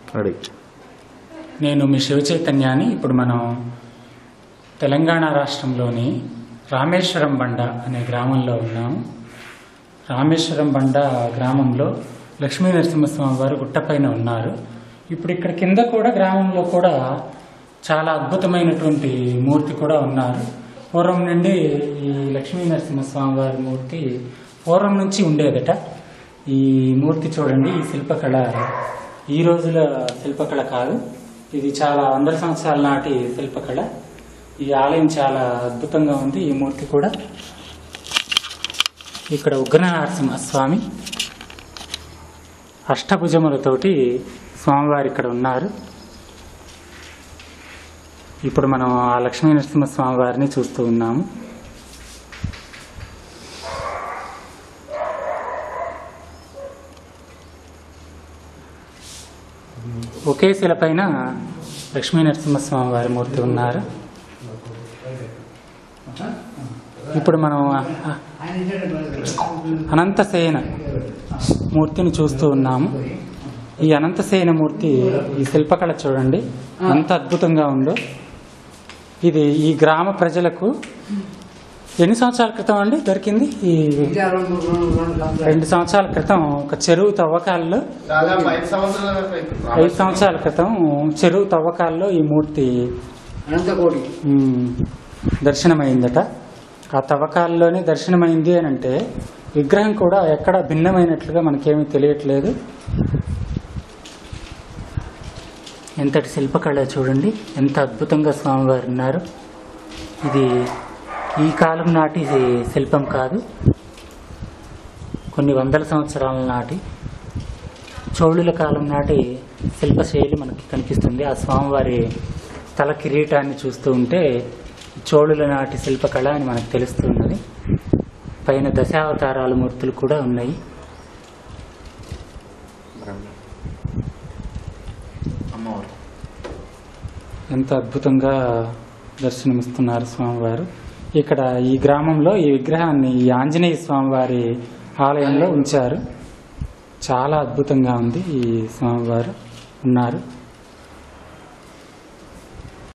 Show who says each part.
Speaker 1: Ready
Speaker 2: నేను మీ శివ చైతన్యాన్ని ఇప్పుడు మనం తెలంగాణ రాష్ట్రంలోని రామేశ్వరం బండ అనే గ్రామంలో ఉన్నాము రామేశ్వరం బండ గ్రామంలో లక్ష్మీ నరసింహస్వామి వారు గుట్టపైన ఉన్నారు ఇప్పుడు ఇక్కడ కింద కూడా గ్రామంలో కూడా చాలా అద్భుతమైనటువంటి మూర్తి కూడా ఉన్నారు పూర్వం నుండి ఈ లక్ష్మీ నరసింహస్వామి వారి మూర్తి పూర్వం నుంచి ఉండేదట ఈ మూర్తి చూడండి ఈ శిల్పకళ ఈ రోజుల శిల్పకళ కాదు ఇది చాలా వందల సంవత్సరాల నాటి శిల్పకళ ఈ ఆలయం చాలా అద్భుతంగా ఉంది ఈ మూర్తి కూడా ఇక్కడ ఉగ్ర నరసింహస్వామి అష్టభుజములతోటి స్వామివారు ఇక్కడ ఉన్నారు ఇప్పుడు మనం ఆ లక్ష్మీ నరసింహస్వామి వారిని చూస్తూ ఉన్నాము ఒకే శిల పైన లక్ష్మీ నరసింహస్వామి వారి మూర్తి ఉన్నారు ఇప్పుడు మనం ఆ- అనంతసేన మూర్తిని చూస్తూ ఉన్నాము ఈ అనంతసేన మూర్తి ఈ శిల్పకళ చూడండి ఎంత అద్భుతంగా ఉందో ఇది ఈ గ్రామ ప్రజలకు ఎన్ని సంవత్సరాల క్రితం అండి దొరికింది ఈ రెండు సంవత్సరాల క్రితం ఒక చెరువు తవ్వకాల్లో
Speaker 3: దాదాపు ఐదు సంవత్సరాల క్రితం.
Speaker 2: ఐదు సంవత్సరాల క్రితం చెరువు తవ్వకాల్లో ఈ మూర్తి
Speaker 4: అనంతకోటి
Speaker 2: ఉమ్, దర్శనమైందట ఆ తవ్వకాల్లోనే దర్శనమైంది అని అంటే విగ్రహం కూడా ఎక్కడ భిన్నమైనట్లుగా మనకేమీ తెలియట్లేదు ఎంతటి శిల్పకళ చూడండి ఎంత అద్భుతంగా స్వామివారు ఉన్నారు ఇది ఈ కాలం నాటి శిల్పం కాదు కొన్ని వందల సంవత్సరాల నాటి చోళుల కాలం నాటి శిల్పశైలి మనకి కనిపిస్తుంది ఆ స్వామివారి తల కిరీటాన్ని చూస్తూ ఉంటే చోళుల నాటి శిల్పకళ అని మనకు తెలుస్తున్నది పైన దశావతారాల మూర్తులు కూడా ఉన్నాయి
Speaker 1: అమ్మవారు
Speaker 2: ఎంత అద్భుతంగా దర్శనమిస్తున్నారు స్వామివారు ఇక్కడ ఈ గ్రామంలో ఈ విగ్రహాన్ని ఈ ఆంజనేయ స్వామివారి ఆలయంలో ఉంచారు చాలా అద్భుతంగా ఉంది ఈ స్వామివారు ఉన్నారు